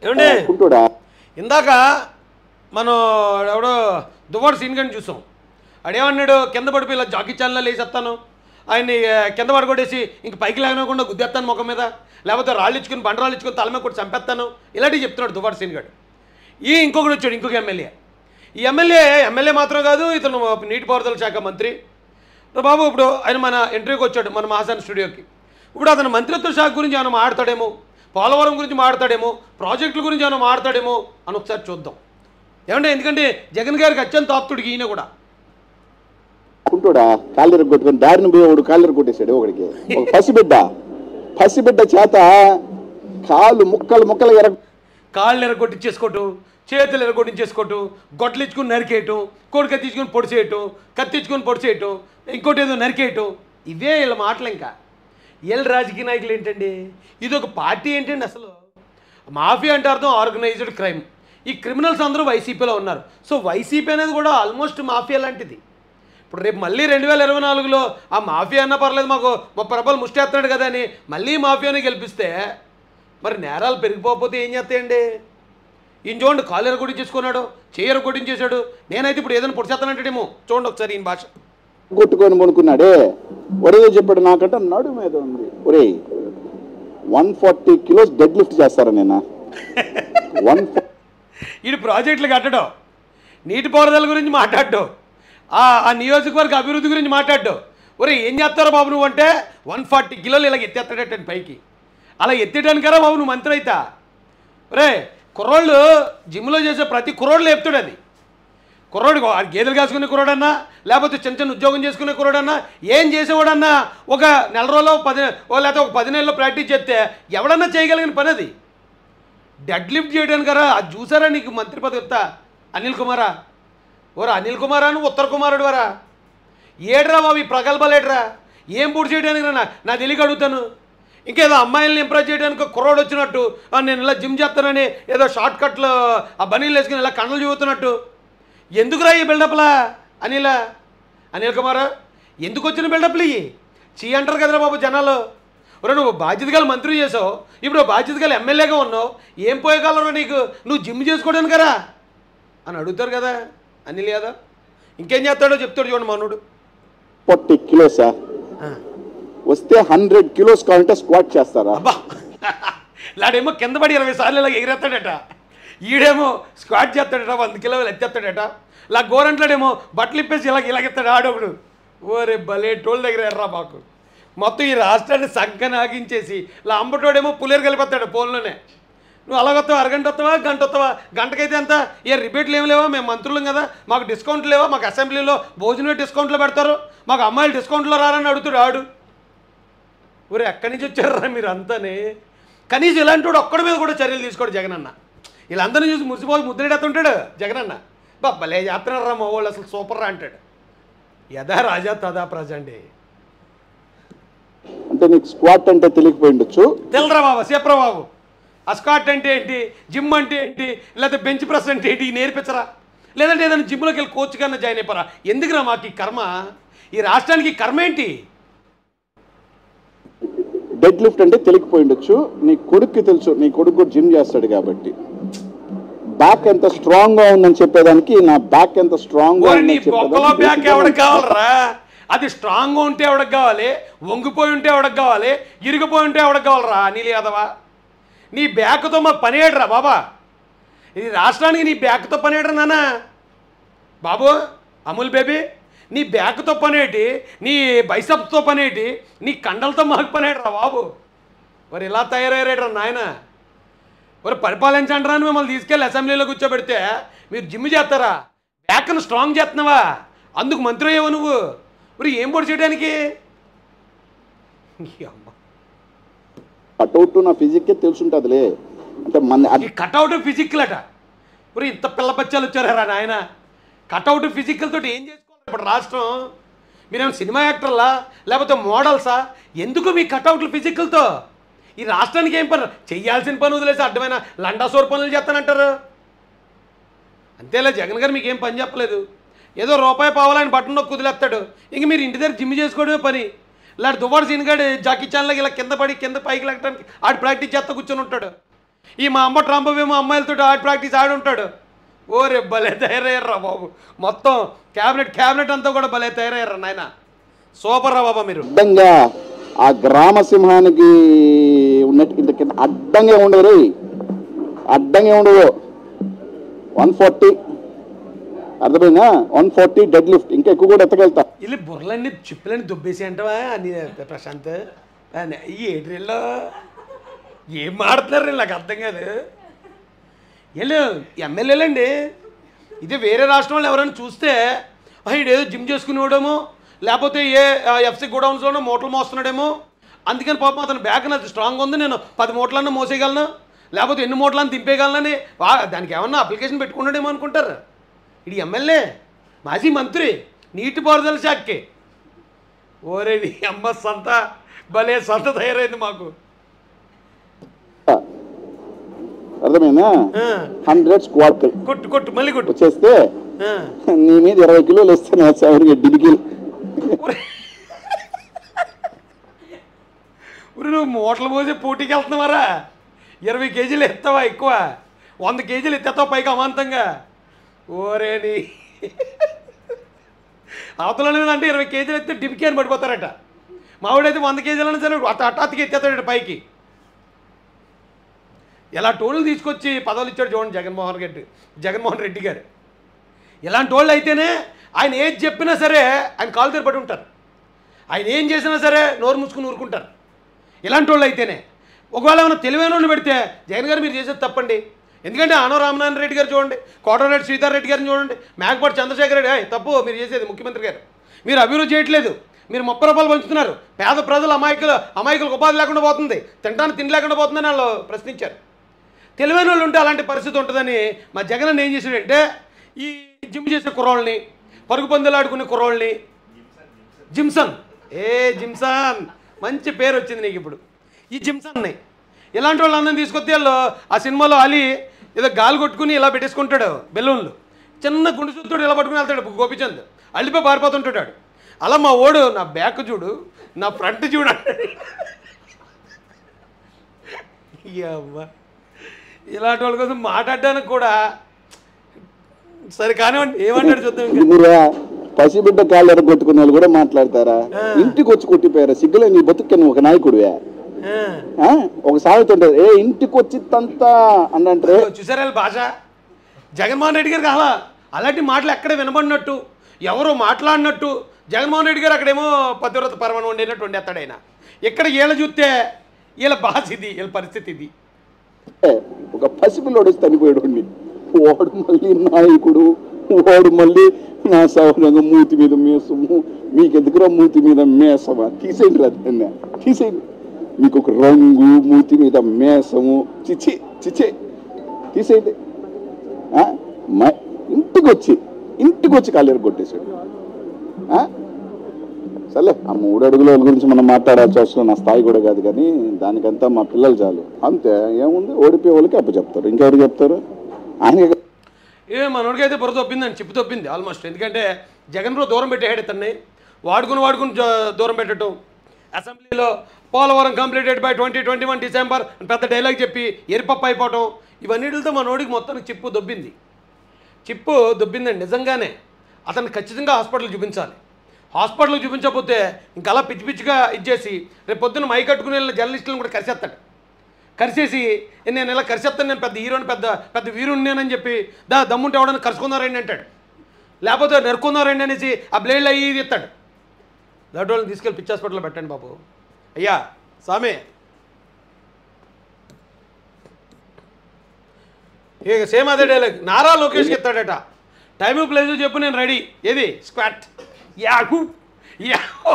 ఏమండి కుంటుడా ఇందాక మనం ఎవడో దువ్వాడు సీన్ గని చూసాం అడేమన్నాడు కింద పడిపోయి ఇలా జాకీ చాల్లో లేసేస్తాను ఆయన్ని ఆ, కింద పడగొట్టేసి ఇంక పైకి లేకుండా గుద్దేస్తాను ముఖం మీద లేకపోతే రాళ్ళు ఇచ్చుకుని బండరాళ్ళు ఇచ్చుకుని తల మీద కొట్టి చంపేస్తాను ఇలాంటివి చెప్తున్నాడు దువ్వాడు సీన్ గడు ఈ ఇంకొకటి వచ్చాడు ఇంకొక ఎమ్మెల్యే ఈ ఎమ్మెల్యే ఎమ్మెల్యే మాత్రం కాదు ఇతను నీటిపారుదల శాఖ మంత్రి బాబు ఇప్పుడు ఆయన మన ఇంటర్వ్యూకి వచ్చాడు మన మహాసాన్ స్టూడియోకి ఇప్పుడు అతను మంత్రిత్వ శాఖ గురించి ఏమైనా మాట్లాడతాడేమో పోలవరం గురించి మాట్లాడతాడేమో ప్రాజెక్టుల గురించి ఏమైనా మాట్లాడతాడేమో అని ఒకసారి చూద్దాం ఏమంటే ఎందుకంటే జగన్ గారికి అత్యంత ఆప్తుడికి ఈయన కూడా కుంటుడా కాళ్ళెర కొట్టుకొని దారిని పోయి ఒకడు కాళ్ళెర కొట్టేశాడు ఒకడికి ఒక పసిబిడ్డ పసిబిడ్డ చేత కాళ్ళు ముక్కలు ముక్కలు ఎర కాళ్ళు ఎరగొట్టించేసుకోవటం చేతులు ఎరగొట్టించేసుకోవటం గొట్టలు ఇచ్చుకుని నరికేయటం కోడి కత్తి ఇచ్చుకొని పొడి చేయటం కత్తి ఇచ్చుకొని పొడి చేయటం ఇంకోటి ఏదో నరికేయటం ఇవే వీళ్ళ మాటలు ఇంకా వీళ్ళ రాజకీయ నాయకులు ఏంటండి ఇది ఒక పార్టీ ఏంటండి అసలు మాఫియా అంటే అర్థం ఆర్గనైజ్డ్ క్రైమ్ ఈ క్రిమినల్స్ అందరూ వైసీపీలో ఉన్నారు సో వైసీపీ అనేది కూడా ఆల్మోస్ట్ మాఫియా లాంటిది ఇప్పుడు రేపు మళ్ళీ రెండు వేల ఇరవై నాలుగులో ఆ మాఫియా అన్నా పర్లేదు మాకు ముప్పై రూపాయలు ముష్టేస్తున్నాడు కదా అని మళ్ళీ మాఫియాని గెలిపిస్తే మరి నేరాలు పెరిగిపోతే ఏం చేస్తాయండి ఈయన చూడండి కాలు ఎరగొట్టించేసుకున్నాడు చేయర కొట్టించేశాడు నేనైతే ఇప్పుడు ఏదైనా పొడిచేస్తానంటాడేమో చూడండి ఒకసారి ఈయన భాష కొట్టుకొని పనుకున్నాడే ఒరేదో చెప్పాడు నాకంటే నడు మీద ఉంది ఒరే one forty kilos deadlift చేస్తారా నేను వన్ వీడు ప్రాజెక్టులు కట్టడం నీటిపారుదల గురించి మాట్లాడడం ఆ ఆ నియోజకవర్గ అభివృద్ధి గురించి మాట్లాడడం ఒరే ఏం చేస్తారో బాబు నువ్వు అంటే వన్ ఫార్టీ కిలోలు ఇలా ఎత్తేస్తాడటండి పైకి అలా ఎత్తేయడానికరా బాబు నువ్వు మంత్రి అవుతా ఒరే కుర్రోళ్ళు జిమ్లో చేసే ప్రతి కుర్రోళ్ళు లేపుతాడు అది కుర్రోడు ఆ గేదెలు కాసుకునే కుర్రోడన్నా లేకపోతే చిన్న చిన్న ఉద్యోగం చేసుకునే కుర్రోడన్నా ఏం చేసేవాడన్నా ఒక నెల రోజులో పది ఓ లేకపోతే ఒక పది నెలల్లో ప్రాక్టీస్ చేస్తే ఎవడన్నా చేయగలిగిన పని అది డెడ్ లిఫ్ట్ చేయడానికి రా అది చూసారా నీకు మంత్రి పదవి ఇస్తా అనిల్ కుమారా ఓరా అనిల్ కుమారా నువ్వు ఉత్తర కుమారుడు వరా ఏడ్రా బాబు ఈ ప్రగల్భాలు ఏడ్రా ఏం పూర్తి చేయడానికి రా నా- నా తెలియక అడుగుతాను ఇంకేదో అమ్మాయిల్ని ఇంప్రెస్ చేయడానికి ఒక కుర్రోడు వచ్చినట్టు "ఆ, నేను ఇలా జిమ్ చేస్తానని ఏదో షార్ట్ కట్లు ఆ బనీలు వేసుకుని ఇలా కళ్ళు చూపుతున్నట్టు ఎందుకురా ఈ బిల్డప్లా అనిల అనిల్ కుమారా ఎందుకు వచ్చిన బిల్డప్లు ఇవి చీ అంటారు కదరా బాబు జనాలు ఒరే నువ్వు బాధ్యత గల మంత్రి చేసావు ఇప్పుడు బాధ్యత గల ఎమ్మెల్యేగా ఉన్నావు ఏం పోయగలరు నీకు నువ్వు జిమ్ చేసుకోవడానికి కదా అని అడుగుతారు కదా అనిల్ యాదవ్ ఇంకేం చేస్తాడో చెప్తాడు చూడండి మనుడు ఫార్టీ కిలోసా వస్తే హండ్రెడ్ కిలోస్ కావాలంటే స్క్వాట్ చేస్తారా అబ్బా లాడేమో కింద పడి ఇరవై సార్లు ఇలా ఎగిరేస్తాడట ఈడేమో స్క్వాట్ చేస్తాడట వంద కిలోలు ఎత్తేస్తాడట ఇలా గోరంట్లాడేమో బట్టలు ఇప్పేసి ఇలా ఇలాగెత్తాడు ఆడొకడు ఓరే భలే టోల్ దగ్గర ఎర్రా మాకు మొత్తం ఈ రాష్ట్రాన్ని సంకన ఆగించేసి ఇలా అంబటోడేమో పులేరు కలిపేస్తాడు ఫోన్లోనే నువ్వు అలాగ వస్తావా అరగంట వస్తావా గంట వస్తావా గంటకైతే ఎంత ఏ రిబేట్లు ఏమి లేవా మేము మంత్రులం కదా మాకు డిస్కౌంట్లు లేవా మాకు అసెంబ్లీలో భోజనం డిస్కౌంట్లో పెడతారు మాకు అమ్మాయిలు డిస్కౌంట్లో రారని అడుగుతాడు ఆడు ఊరే ఎక్కడి నుంచి వచ్చారా మీరు అంతానే కనీసం ఇలాంటి వాడు ఒక్కడి మీద కూడా చర్యలు తీసుకోడు జగనన్న వీళ్ళందరినీ చూసి మురిసిపోయి ముద్రేడేస్తుంటాడు జగనన్న బా భలే చేస్తున్నారా మా వాళ్ళు అసలు సూపర్ రా అంటాడు యథా రాజా తదా ప్రజ అండి అంటే నీకు స్క్వాట్ అంటే తెలియకపోయి ఉండొచ్చు తెలరా బాబా చెప్పరా బాబు అస్కాట్ అంటే ఏంటి జిమ్ అంటే ఏంటి లేకపోతే బెంచ్ ప్రెస్ అంటే ఏంటి ఇవి నేర్పించరా లేదంటే ఏదైనా జిమ్లోకి వెళ్ళి కోచ్ కన్నా జాయిన్ అయిపోరా ఎందుకురా మాకు ఈ కర్మ ఈ రాష్ట్రానికి ఈ కర్మ ఏంటి డెడ్ లిఫ్ట్ అంటే తెలియకపోయి ఉండొచ్చు నీ కొడుక్కి తెలుసు నీ కొడుకు కూడా జిమ్ చేస్తాడు కాబట్టి బ్యాక్ ఎంత స్ట్రాంగ్ గా ఉందని చెప్పేదానికి నా బ్యాక్ ఎంత స్ట్రాంగ్ గా ఓరి నీ ఉందని బొక్కలో బ్యాక్ చెప్పేదానికి ఎవడికి కావాలరా అది స్ట్రాంగ్గా ఉంటే ఎవడికి కావాలి వంగిపోయి ఉంటే ఎవడికి కావాలి ఇరిగిపోయి ఉంటే ఎవడికి కావాలరా అనిల్ యాదవ నీ బ్యాక్తో మాకు పనియేడరా బాబా ఇది రాష్ట్రానికి నీ బ్యాక్తో పనియేడరా నాన్న బాబు అమూల్ బేబీ నీ బ్యాక్తో పనేటి నీ బైసప్తో పనేటి నీ కండలతో మాకు పనేటరా బాబు మరి ఇలా తయారయ్యారేట్రా నాయన మరి పరిపాలించండి అని మిమ్మల్ని తీసుకెళ్ళి అసెంబ్లీలో కూర్చోబెడితే మీరు జిమ్ చేస్తారా బ్యాక్ను స్ట్రాంగ్ చేస్తున్నావా అందుకు మంత్రి అయ్యావు నువ్వు మరి ఏం పొడి చేయడానికి ఈ అమ్మ. కట్అవుట్ నా ఫిజిక్కే తెలుసుంటుందిలే అంటే మన ఈ కట్అవుట్ ఫిజికల్ అట మరి ఇంత పిల్ల బచ్చాలు వచ్చారా నాయన కట్అవుట్ ఫిజికల్ తోటి ఏం చేసుకోవాలి ఇప్పుడు రాష్ట్రం మీరేమో సినిమా యాక్టర్లా లేకపోతే మోడల్సా ఎందుకు మీ కట్అవుట్లు ఫిజికల్తో ఈ రాష్ట్రానికి ఏం పని చెయ్యాల్సిన పని వదిలేసి అడ్డమైన లండాసోర్ పనులు చేస్తానంటారు అంతేలే జగన్ గారు మీకు ఏం పని చెప్పలేదు ఏదో రూపాయి పావాలని బట్టన్ నొక్కి వదిలేస్తాడు ఇంక మీరు ఇంటి దగ్గర జిమ్ చేసుకోవడమే పని ఇలాంటి దువ్వాడు సీన్ గాడు జాకీ చాన్లకి ఇలా కింద పడి కింద పైకి లెక్కడానికి ఆడు ప్రాక్టీస్ చేస్తా కూర్చొని ఉంటాడు ఈ మా అమ్మ ట్రంపేమో అమ్మాయిలతో ఆర్ట్ ప్రాక్టీస్ ఆడి ఉంటాడు ఓరే భలే తయారయ్యారా బాబు మొత్తం క్యాబినెట్ క్యాబినెట్ అంతా కూడా భలే తయారయ్యారా నాయన సూపర్ రా బాబా మీరు అడ్డంగా ఆ గ్రామ సింహానికి ఉన్నట్టు ఇంత కింద అడ్డంగా ఉండదు రే అడ్డంగా ఉండదు వన్ ఫార్టీ అర్థమైందా వన్ ఫార్టీ డెడ్ లిఫ్ట్ ఇంకా ఎక్కువ కూడా ఎత్తగలుగుతా వీళ్ళు బుర్రలన్నీ చిప్పులన్నీ దుబ్బేసి అంటవా అని ప్రశాంత్ అని ఈ ఏడ్రిల్లో ఏం మాడుతున్నారు నాకు అర్థం కాదు వీళ్ళు ఎమ్మెల్యేలండి ఇది వేరే రాష్ట్రంలో ఎవరైనా చూస్తే ఏదో జిమ్ చేసుకునేవాడేమో లేకపోతే ఏ ఎఫ్సి గోడౌన్స్లోనో మూటలు మోస్తున్నాడేమో అందుకని పాపం అతను బ్యాక్ నాది స్ట్రాంగ్ ఉంది నేను పది మూటలన్నా మోసేయగలను లేకపోతే ఎన్ని మూటలన్నా దింపేయగలనని వా- దానికి ఏమన్నా అప్లికేషన్ పెట్టుకున్నాడేమో అనుకుంటారు ఇది ఎమ్మెల్యే మాజీ మంత్రి నీటిపారుదల శాఖకి ఓరే నీ అమ్మ సంత భలే సంత తయారైంది మాకు అర్థమైందా ఆ, హండ్రెడ్ స్క్వాడ్ కొట్టు కొట్టు మళ్ళీ కొట్టు వచ్చేస్తే ఆ. నీ మీద ఇరవై కిలోలు వస్తే నా సవరికి డిడికిలు ఒరే ఒరే నువ్వు మూటలు మోసే పోటీకి వెళ్తున్నావారా ఇరవై కేజీలు ఎత్తావా ఎక్కువ వంద కేజీలు ఎత్తేస్తావు పైకి అమాంతంగా ఓరే నీ అవతల అంటే ఇరవై కేజీలు ఎత్తే డిపికి అని పడిపోతారట మావాడైతే వంద కేజీలైనా సరే అట్ట అట్టాతికి ఎత్తేస్తాడట పైకి ఇలా టోళ్ళు తీసుకొచ్చి పదవులు ఇచ్చాడు చూడండి జగన్మోహన్ రెడ్డి జగన్మోహన్ రెడ్డి గారు ఇలాంటి వాళ్ళు అయితేనే ఆయన ఏది చెప్పినా సరే ఆయన కాలు తెరపడి ఉంటారు ఆయన ఏం చేసినా సరే నోరు మూసుకుని ఊరుకుంటారు ఇలాంటి వాళ్ళు అయితేనే ఒకవేళ ఏమైనా తెలివైన వాళ్ళు పెడితే జగన్ గారు మీరు చేసేది తప్పండి ఎందుకంటే ఆనవ రామనారాయణ రెడ్డి గారు చూడండి కోటరెడ్డి శ్రీధర్ రెడ్డి గారిని చూడండి మేకపాటి చంద్రశేఖర్ రెడ్డి "ఏయ్, తప్పు మీరు చేసేది ముఖ్యమంత్రి గారు మీరు అభివృద్ధి చేయట్లేదు మీరు ముప్పై రూపాయలు పంచుతున్నారు పేద ప్రజలు అమాయకులు అమాయకులకు ఉపాధి లేకుండా పోతుంది తినడానికి తిండి లేకుండా పోతుందని వాళ్ళు ప్రశ్నించారు తెలివైన వాళ్ళు ఉంటే అలాంటి పరిస్థితి ఉంటుందని మా జగన్ అన్న ఏం చేశాడంటే ఈ జిమ్ చేసే కుర్రోళ్ళని పరుగు పందులు ఆడుకునే కుర్రోళ్ళని జిమ్సన్ ఏ జిమ్సన్ మంచి పేరు వచ్చింది నీకు ఇప్పుడు ఈ జిమ్సన్ని ఇలాంటి వాళ్ళందరినీ తీసుకొస్తే వాళ్ళు ఆ సినిమాలో అలీ ఏదో గాలి కొట్టుకుని ఇలా పెట్టేసుకుంటాడు బెలూన్లు చిన్న గుండు చూస్తాడు ఇలా పట్టుకుని వెళ్తాడు గోపిచంద్ అల్లిపోయి పారిపోతుంటాడు వాడు. అలా మా ఓడు నా బ్యాక్ చూడు నా ఫ్రంట్ చూడు అంటాడు. ఈ అవ్వ ఇలాంటి వాళ్ళ కోసం మాట్లాడడానికి కూడా సరే కానివ్వండి ఏమంటాడు చూద్దాం ఇంకా ఇదిగురా పసిబిడ్డ కాళ్ళు ఎరగొట్టుకున్న వాళ్ళు కూడా మాట్లాడతారా ఇంటికి వచ్చి కొట్టిపోయారా సిగ్గులే నీ బతుక్కి నువ్వు ఒక నాయకుడివే ఆ. ఆ? ఒక సాగుతుంటారు ఏ ఇంటికి వచ్చి తంతా అని అంటారే చూసారా వీళ్ళ భాష జగన్మోహన్ రెడ్డి గారికి అలా అలాంటి మాటలు ఎక్కడ వినబడినట్టు ఎవరో మాట్లాడినట్టు జగన్మోహన్ రెడ్డి గారు అక్కడేమో పతివ్రత పరమను వండినట్టు వండేస్తాడు ఆయన ఇక్కడ వీళ్ళ చూస్తే వీళ్ళ భాష ఇది వీళ్ళ పరిస్థితి ఇది ఒక పసిపిల్లోడు వచ్చి చనిపోయాడు వాడు మళ్ళీ నాయకుడు వాడు మళ్ళీ నా సౌరంగం మూతి మీద మేసము మీకెందుకురా మూతి మీద మేసమా తీసేయండి రా దాన్ని తీసేయండి మీకు ఒక రంగు మూతి మీద మేసము చిచి చిచే తీసేయండి ఆ? మ- ఇంటికి వచ్చి ఇంటికి వచ్చి కాలేరు కొట్టేశాడు ఆ? సర్లే ఆ మూడు అడుగుల వాళ్ళ గురించి మనం మాట్లాడాల్సి అవసరం నా స్థాయి కూడా కాదు కానీ దానికంతా మా పిల్లలు చాలు అంతే ఏముంది ఓడిపోయే వాళ్ళకి అప్పు చెప్తారు ఇంకెవరు చెప్తారు ఆయన ఏ మనోడికి అయితే బుర్ర తొప్పిందండి చిప్పు తొప్పింది ఆల్మోస్ట్ ఎందుకంటే జగన్ బ్రో దూరం పెట్టేయాడు ఇతన్ని వాడుకుని వాడుకుని జ- దూరం పెట్టడం అసెంబ్లీలో Polavaram completed by twenty twenty one December అని పెద్ద డైలాగ్ చెప్పి ఎరిపప్పు అయిపోవటం ఇవన్నిటితో మనోడికి మొత్తానికి చిప్పు దొబ్బింది చిప్పు దొబ్బిందండి నిజంగానే అతన్ని ఖచ్చితంగా హాస్పిటల్ చూపించాలి హాస్పిటల్ చూపించకపోతే ఇంకా అలా పిచ్చి పిచ్చిగా ఇచ్చేసి రేపు పొద్దున్న మై కట్టుకుని వెళ్ళిన జర్నలిస్టులను కూడా కరిసేస్తాడు కరిసేసి నేను ఇలా కరిసేస్తాను నేను పెద్ద హీరోని పెద్ద పెద్ద వీరుని నేనని చెప్పి దా దమ్ముంటే ఎవడని కరుచుకున్నారండి అంటాడు లేకపోతే నరుకున్నారండి అనేసి ఆ బ్లేడ్లు అయ్యి ఇది ఎత్తాడు దాటి వాళ్ళని తీసుకెళ్ళి పిచ్చి హాస్పిటల్లో పెట్టండి బాబు అయ్యా సామే ఇక సేమ్ అదే డైలాగ్ నారా లోకేష్కి ఎత్తాడట టైము ప్లేస్ చెప్పు నేను రెడీ ఏది స్క్వాట్ యాహూ యాహూ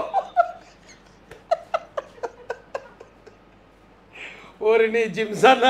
ఓరి నీ జిమ్సన్న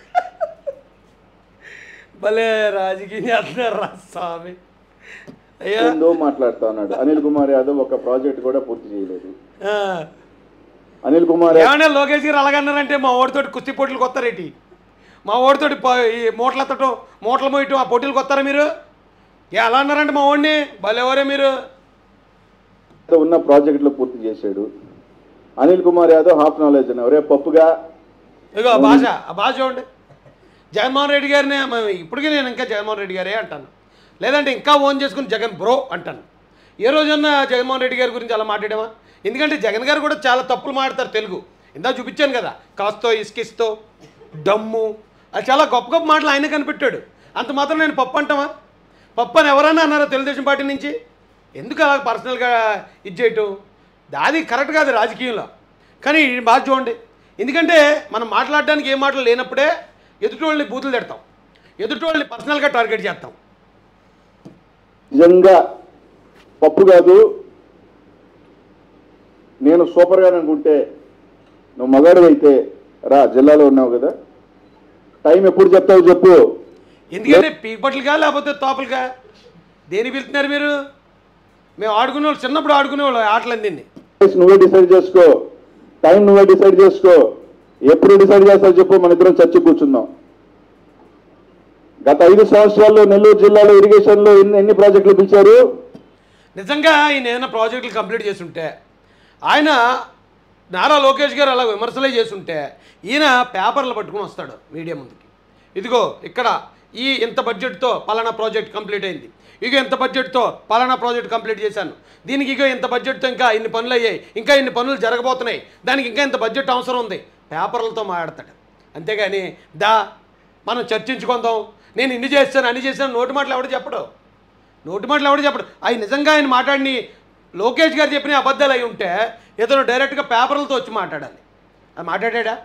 భలే రాజకీయం చేస్తున్నారు రా స్వామి అయ్యా ఏందో మాట్లాడుతా ఉన్నాడు అనిల్ కుమార్ యాదవ్ ఒక ప్రాజెక్ట్ కూడా పూర్తి చేయలేదు ఆ. అనిల్ కుమార్ యాదవ్ ఏమన్నా లోకేష్ గారు అలాగన్నారంటే మా ఓడితోటి కుస్తీ పోటీలకు వస్తారేటి మా ఓడితోటి ప- ఈ మూటలు ఎత్తటం మూటలు మోయటం ఆ పోటీలకు వస్తారా మీరు ఏ అలా అన్నారంటే మా ఓడిని భలేవరే మీరు ఉన్న ప్రాజెక్టులు పూర్తి చేశాడు అనిల్ కుమార్ యాదవ్ హాఫ్ నాలెడ్జ్ అన్న ఒరే పప్పుగా ఇగో ఆ భాష ఆ భాష చూడండి జగన్మోహన్ రెడ్డి గారిని మ- ఇప్పటికీ నేను ఇంకా జగన్మోహన్ రెడ్డి గారే అంటాను లేదంటే ఇంకా ఓన్ చేసుకుని జగన్ బ్రో అంటాను ఏ రోజన్నా జగన్మోహన్ రెడ్డి గారి గురించి అలా మాట్లాడామా ఎందుకంటే జగన్ గారు కూడా చాలా తప్పులు మాట్లాడతారు తెలుగు ఇందా చూపించాను కదా కాస్తో ఇసుకిస్తో దమ్ము అది చాలా గొప్ప గొప్ప మాటలు ఆయన కనిపెట్టాడు అంత మాత్రం నేను పప్పు అంటామా పప్పు అని ఎవరన్నా అన్నారా తెలుగుదేశం పార్టీ నుంచి ఎందుకు అలా పర్సనల్గా ఇది చేయటం అది కరెక్ట్ కాదు రాజకీయంలో కానీ ఇది బాగా చూడండి ఎందుకంటే మనం మాట్లాడడానికి ఏ మాటలు లేనప్పుడే ఎదుటి వాళ్ళని బూతులు తిడతాం ఎదుటి వాళ్ళని పర్సనల్గా టార్గెట్ చేస్తాం నిజంగా పప్పు కాదు నేను సూపర్గా అనుకుంటే నువ్వు మగాడు అయితే రా జిల్లాలో ఉన్నావు కదా టైం ఎప్పుడు చెప్తావు చెప్పు ఎందుకంటే పీక్ బట్టలుగా లేకపోతే తోపలుగా దేని పిలుతున్నారు మీరు మేము ఆడుకునే వాళ్ళు చిన్నప్పుడు ఆడుకునే వాళ్ళు ఆటలన్నీ ప్లేస్ నువ్వే డిసైడ్ చేసుకో టైం నువ్వే డిసైడ్ చేసుకో ఎప్పుడు డిసైడ్ చేస్తావు చెప్పు మన ఇద్దరం చర్చ కూర్చుందాం గత ఐదు సంవత్సరాల్లో నెల్లూరు జిల్లాలో ఇరిగేషన్లో ఎన్ని ఎన్ని ప్రాజెక్టులు పిలిచారు నిజంగా ఈయన ఏదైనా ప్రాజెక్టులు కంప్లీట్ చేస్తుంటే ఆయన నారా లోకేష్ గారు అలా విమర్శలే చేస్తుంటే ఈయన పేపర్లు పట్టుకుని వస్తాడు మీడియా ముందుకి ఇదిగో ఇక్కడ ఈ ఇంత బడ్జెట్తో పలానా ప్రాజెక్ట్ కంప్లీట్ అయింది ఇగో ఇంత బడ్జెట్తో పలానా ప్రాజెక్ట్ కంప్లీట్ చేశాను దీనికి ఇగో ఇంత బడ్జెట్తో ఇంకా ఇన్ని పనులు అయ్యాయి ఇంకా ఇన్ని పనులు జరగబోతున్నాయి దానికి ఇంకా ఇంత బడ్జెట్ అవసరం ఉంది పేపర్లతో మాట్లాడతాడు అంతేగాని దా మనం చర్చించుకుందాం నేను ఇన్ని చేస్తాను అన్ని చేశాను నోటి మాటలు ఎవడు చెప్పడు నోటి మాటలు ఎవడు చెప్పడు అవి నిజంగా ఆయన మాట్లాడిని లోకేష్ గారు చెప్పిన అబద్ధాలు అయి ఉంటే ఇతను డైరెక్ట్గా పేపర్లతో వచ్చి మాట్లాడాలి అది మాట్లాడా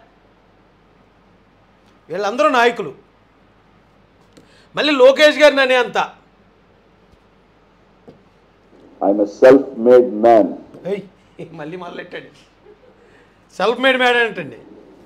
వీళ్ళందరూ నాయకులు మళ్ళీ లోకేష్ గారిని అనే అంత ఐఎమ్ సెల్ఫ్ మేడ్ మ్యాన్ ఏయ్ మళ్ళీ మొదలెట్టాడు సెల్ఫ్ మేడ్ మ్యాడ్ ఏంటండి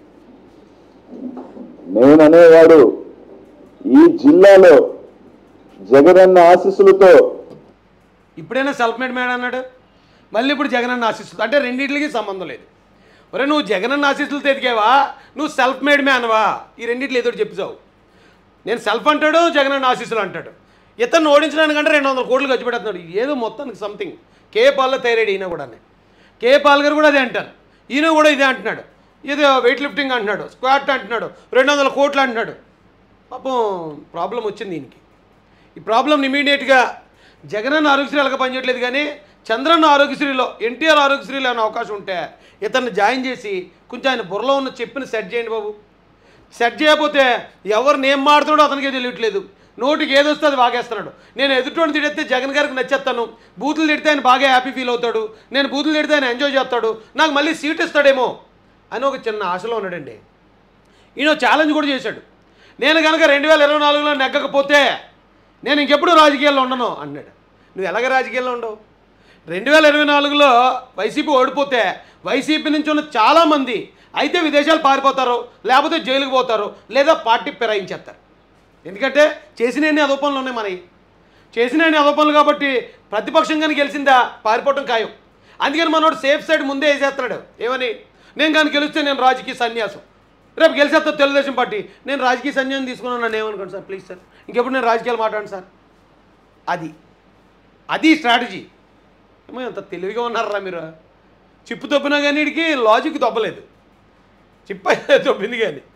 నేను అనేవాడు ఈ జిల్లాలో జగనన్న ఆశీస్సులతో ఇప్పుడైనా సెల్ఫ్ మేడ్ మ్యాడ్ అన్నాడు మళ్ళీ ఇప్పుడు జగనన్న ఆశిస్తుంది అంటే రెండింటికి సంబంధం లేదు ఒరే నువ్వు జగనన్న ఆశీస్సులతో ఎదిగావా నువ్వు సెల్ఫ్ మేడ్ మ్యాన్వా ఈ రెండింటిలో ఏదో చెప్పుచావు నేను సెల్ఫ్ అంటాడు జగనన్న ఆశీస్సులు అంటాడు ఇతను ఓడించడానికంటే రెండు వందల కోట్లు ఖర్చు పెడుతున్నాడు ఏదో మొత్తానికి సంథింగ్ కే పాల్లో తయారాడు ఈయన కూడా కే పాల్ గారు కూడా అదే అంటారు ఈయన కూడా ఇదే అంటున్నాడు ఏదో వెయిట్ లిఫ్టింగ్ అంటున్నాడు స్క్వాట్ అంటున్నాడు రెండు వందల కోట్లు అంటున్నాడు పాపం ప్రాబ్లం వచ్చింది దీనికి ఈ ప్రాబ్లం ఇమీడియట్గా జగనన్న ఆరోగ్యశ్రీ అలాగ పనిచేయట్లేదు కానీ చంద్రన్న ఆరోగ్యశ్రీలో ఎన్టీఆర్ ఆరోగ్యశ్రీలో ఏమైనా అవకాశం ఉంటే ఇతన్ని జాయిన్ చేసి కొంచెం ఆయన బుర్రలో ఉన్న చెప్పిన సెట్ చేయండి బాబు సెట్ చేయకపోతే ఎవరిని ఏం మాడుతున్నాడో అతనికే తెలియట్లేదు నోటికి ఏది వస్తే అది బాగేస్తున్నాడు నేను ఎదుటోని తిడితే జగన్ గారికి నచ్చేస్తాను బూతులు తిడితే ఆయన బాగా హ్యాపీ ఫీల్ అవుతాడు నేను బూతులు తిడితే ఆయన ఎంజాయ్ చేస్తాడు నాకు మళ్ళీ సీట్ ఇస్తాడేమో అని ఒక చిన్న ఆశలో ఉన్నాడండి ఈయన ఛాలెంజ్ కూడా చేశాడు నేను కనుక రెండు వేల ఇరవై నాలుగులో నెగ్గకపోతే నేను ఇంకెప్పుడు రాజకీయాల్లో ఉండను అన్నాడు నువ్వు ఎలాగ రాజకీయాల్లో ఉండవు రెండు వేల ఇరవై నాలుగులో వైసీపీ ఓడిపోతే వైసీపీ నుంచి ఉన్న చాలామంది అయితే విదేశాలు పారిపోతారు లేకపోతే జైలుకు పోతారు లేదా పార్టీ ఫిరాయించేస్తారు ఎందుకంటే చేసిన అన్ని అదోపనలు ఉన్నాయి మనవి చేసిన అన్ని అదోపనలు కాబట్టి ప్రతిపక్షంగానే గెలిచిందా పారిపోవటం ఖాయం అందుకని మనోడు సేఫ్ సైడ్ ముందే వేసేస్తున్నాడు ఏమని నేను కానీ గెలిస్తే నేను రాజకీయ సన్యాసం రేపు గెలిచేస్తా తెలుగుదేశం పార్టీ నేను రాజకీయ సన్యాసం తీసుకున్నాను నన్ను ఏమనుకోండి సార్ ప్లీజ్ సార్ ఇంకెప్పుడు నేను రాజకీయాలు మాట్లాడండి సార్ అది అది స్ట్రాటజీ ఏమో ఎంత తెలివిగా ఉన్నారా మీరు చిప్పు తొప్పినా కానీ వీడికి లాజిక్ దొబ్బలేదు చిప్పు అయితే దొబ్బింది కానీ